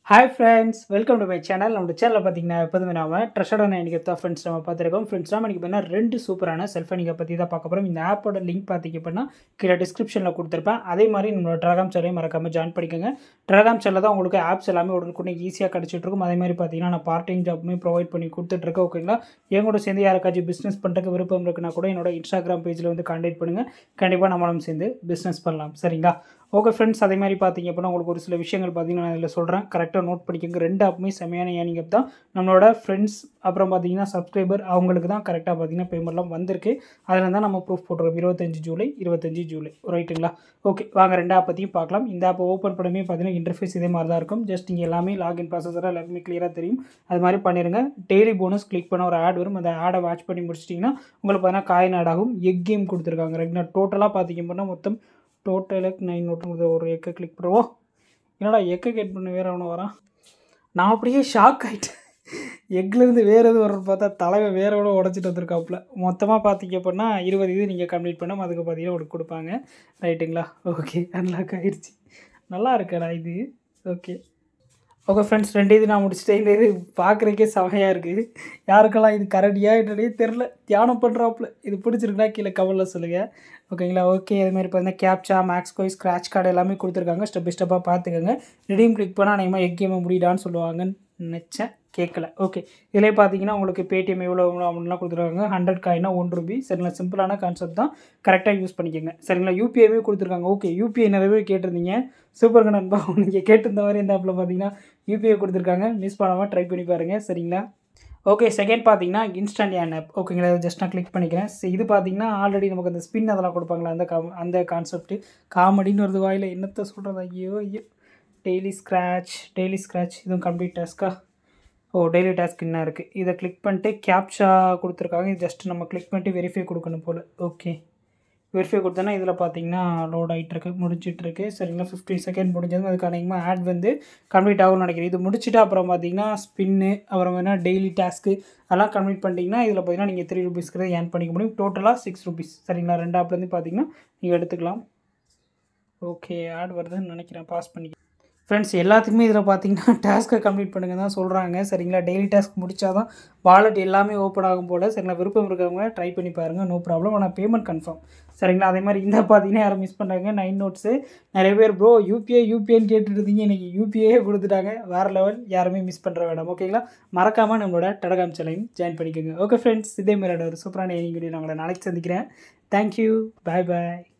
hi friends welcome to my channel நம்ம சேனலில் பார்த்தீங்கன்னா எப்போதுமே நாம ட்ரெஷடான எனக்கு தான் ஃப்ரெண்ட்ஸ் நம்ம பார்த்துருக்கோம் ஃப்ரெண்ட்ஸ் நம்ம இன்றைக்கி பார்த்தீங்கன்னா ரெண்டு சூப்பரான செல்ஃப் நீங்கள் பற்றி தான் பார்க்க போகிறோம் இந்த ஆப்போட லிங்க் பார்த்தீங்க அப்படின்னா கீழே டிஸ்கிரிப்ஷனில் கொடுத்துருப்பேன் அதே மாதிரி நம்மளோட ட்ராகாம் சேனலையும் மறக்காமல் ஜாயின் பண்ணிக்கோங்க ட்ராகாம் சேனலில் தான் உங்களுக்கு ஆப்ஸ் எல்லாமே உடனுக்குடனே ஈஸியாக கிடச்சிட்டு இருக்கும் அதே மாதிரி பார்த்தீங்கன்னா நான் பார்ட் டைம் ஜாப்புமே ப்ரொவைட் பண்ணி கொடுத்துட்ருக்கேன் ஓகேங்களா என் கூட சேர்ந்து யாருக்காச்சும் பிஸ்னஸ் பண்ணுறதுக்கு விருப்பம் இருக்குன்னா கூட என்னோட இன்ஸ்டாகிராம் பேஜில் வந்து கான்டாக்ட் பண்ணுங்கள் கண்டிப்பாக நம்மளும் சேர்ந்து பிஸ்னஸ் பண்ணலாம் சரிங்களா ஓகே ஃப்ரெண்ட்ஸ் அதே மாதிரி பார்த்தீங்க அப்படின்னா உங்களுக்கு ஒரு சில விஷயங்கள் பார்த்தீங்கன்னா நான் இதில் சொல்கிறேன் கரெக்டாக நோட் பண்ணிக்கோங்க ரெண்டு ஆப்புமே செமையான ஏர்னிங் app தான் நம்மளோட ஃப்ரெண்ட்ஸ் அப்புறம் பார்த்தீங்கன்னா சப்ஸ்கிரைபர் அவங்களுக்கு தான் கரெக்டாக பார்த்தீங்கன்னா பேமெண்ட்லாம் வந்திருக்கு அதில் தான் நம்ம ப்ரூஃப் போட்டுருக்கோம் இருபத்தஞ்சு ஜூலை இருபத்தஞ்சு ஜூலை ரைட்டுங்களா ஓகே வாங்க ரெண்டு ஆப் பற்றியும் பார்க்கலாம் இந்த ஆப்பை ஓப்பன் பண்ணவே பார்த்தீங்கன்னா இன்டர்ஃபேஸ் இதே மாதிரி தான் இருக்கும் ஜஸ்ட் இங்கே எல்லாமே லாகின் ப்ராசஸராக எல்லாருமே கிளியராக தெரியும் அது மாதிரி பண்ணிடுங்க டெய்லி போனஸ் கிளிக் பண்ண ஒரு ஆட் வரும் அந்த ஆடை வாட்ச் பண்ணி முடிச்சிட்டிங்கன்னா உங்களுக்கு பார்த்தீங்கன்னா காயின் ஆட் ஆகும் எக் கேம் கொடுத்துருக்காங்க ரைட்னா டோட்டலாக பார்த்தீங்க அப்படின்னா மொத்தம் டோட்டலுக்கு நைன் நோட்டு ஒரு எக்கை கிளிக் பண்ணுவோம் என்னடா எக்கை கேட் பண்ண வேறு அவனை வரான் நான் அப்படியே ஷாக் ஆகிட்டேன் எக்லேருந்து வேறு எதுவும் வர்றது பார்த்தா தலைவை வேற விட உடச்சிட்டு வந்திருக்காப்புல மொத்தமாக பார்த்தீங்க அப்படின்னா இருபது இது நீங்கள் கம்ப்ளீட் பண்ணால் அதுக்கு பார்த்தீங்கன்னா உங்களுக்கு கொடுப்பாங்க ரைட்டுங்களா ஓகே அன்லாக் ஆகிடுச்சு நல்லா இருக்கடா இது ஓகே ஓகே ஃப்ரெண்ட்ஸ் ரெண்டு இது நான் முடிச்சிட்டேன் இந்த இது பார்க்குறக்கே செமையாக இருக்குது யாருக்கெல்லாம் இது கரடியா என்னன்னே தெரில தியானம் பண்ணுறாப்புல இது பிடிச்சிருக்குன்னா கீழே கவலில் சொல்லுங்கள் ஓகேங்களா ஓகே அது மாதிரி பார்த்தீங்கன்னா கேப்சா மேக்ஸ் கோய் ஸ்க்ராட்ச் கார்டு எல்லாமே கொடுத்துருக்காங்க ஸ்டெப் பை ஸ்டெப்பாக பார்த்துக்கோங்க ரெடியும் கிளிக் பண்ணால் அநேகமாக எக் கேமை முடிடான்னு சொல்லுவாங்கன்னு நினச்சேன் கேட்கல ஓகே இதிலே பார்த்தீங்கன்னா உங்களுக்கு பேடிஎம் எவ்வளோ எவ்வளோ அப்படின்லாம் கொடுத்துருக்காங்க ஹண்ட்ரட் காயினா ஒன் ரூபி சரிங்களா சிம்பிளான கான்செப்ட் தான் கரெக்டாக யூஸ் பண்ணிக்கோங்க சரிங்களா யூபிஐவே கொடுத்துருக்காங்க ஓகே யூபிஐ நிறைய பேர் கேட்டிருந்தீங்க சூப்பர் நண்பா நீங்கள் கேட்டிருந்த மாதிரி இந்த ஆப்பில் பார்த்தீங்கன்னா யூபிஐ கொடுத்துருக்காங்க மிஸ் பண்ணாமல் ட்ரை பண்ணி பாருங்கள் சரிங்களா ஓகே செகண்ட் பார்த்தீங்கன்னா இன்ஸ்டன்ட் ஏன் ஆப் ஓகேங்களா ஜஸ்ட் நான் கிளிக் பண்ணிக்கிறேன் So, இது பார்த்தீங்கன்னா ஆல்ரெடி நமக்கு அந்த ஸ்பின் அதெல்லாம் கொடுப்பாங்களா அந்த கா அந்த கான்செப்ட் காமெடின்னு வருது வாயில் என்னத்தை சொல்கிறது ஐயோ ஐயோ டெய்லி ஸ்க்ராட்ச் டெய்லி ஸ்க்ராட்ச் இதுவும் கம்ப்ளீட் டாஸ்க்கா ஓ டெய்லி டாஸ்க் என்ன இருக்குது இதை கிளிக் பண்ணிட்டு கேப்ஷா கொடுத்துருக்காங்க இது ஜஸ்ட் நம்ம கிளிக் பண்ணிட்டு வெரிஃபை கொடுக்கணும் போல் ஓகே வெரிஃபை கொடுத்தோன்னா இதில் பார்த்தீங்கன்னா லோட் ஆகிட்டுருக்கு முடிச்சிட்ருக்கு சரிங்களா ஃபிஃப்டீன் செகண்ட் முடிஞ்சது அதுக்கு அநேகமாக ஆட் வந்து கம்ப்ளீட் ஆகும்னு நினைக்கிறேன் இது முடிச்சுட்டு அப்புறம் பார்த்தீங்கன்னா ஸ்பின்னு அப்புறம் வேணா டெய்லி டாஸ்க்கு அதெல்லாம் கம்ப்ளீட் பண்ணிட்டீங்கன்னா இதில் பார்த்தீங்கன்னா நீங்கள் த்ரீ ருபீஸ்க்கு ஏர்ன் பண்ணிக்க முடியும் டோட்டலாக சிக்ஸ் ருபீஸ் சரிங்களா ரெண்டு ஆப்லேருந்து பார்த்தீங்கன்னா நீங்கள் எடுத்துக்கலாம் ஓகே ஆட் வருதுன்னு நினைக்கிறேன் பாஸ் பண்ணி ஃப்ரெண்ட்ஸ் எல்லாத்துக்குமே இதில் பார்த்தீங்கன்னா டாஸ்க்கை கம்ப்ளீட் பண்ணுங்க தான் சொல்கிறாங்க சரிங்களா டெய்லி டாஸ்க் முடிச்சா தான் வாலெட் எல்லாமே ஓப்பன் ஆகும் போல் சரிங்களா விருப்பம் இருக்கவங்க ட்ரை பண்ணி பாருங்கள் நோ ப்ராப்ளம் ஆனால் பேமெண்ட் கன்ஃபார்ம் சரிங்களா அதே மாதிரி இந்த பார்த்தீங்கன்னா யாரும் மிஸ் பண்ணுறாங்க நைன் நோட்ஸு நிறைய பேர் ப்ரோ யூபிஐ யூபிஐன்னு கேட்டுட்டு இருந்தீங்க இன்றைக்கி யூபிஐயே கொடுத்துட்டாங்க வேறு லெவல் யாருமே மிஸ் பண்ணுற வேண்டாம் ஓகேங்களா மறக்காமல் நம்மளோட டெலகிராம் சேனலையும் ஜாயின் பண்ணிக்கோங்க ஓகே ஃப்ரெண்ட்ஸ் இதே மாதிரி ஒரு சூப்பரான வீடியோ நான் உங்களை நாளைக்கு சந்திக்கிறேன் தேங்க்யூ பாய் பாய்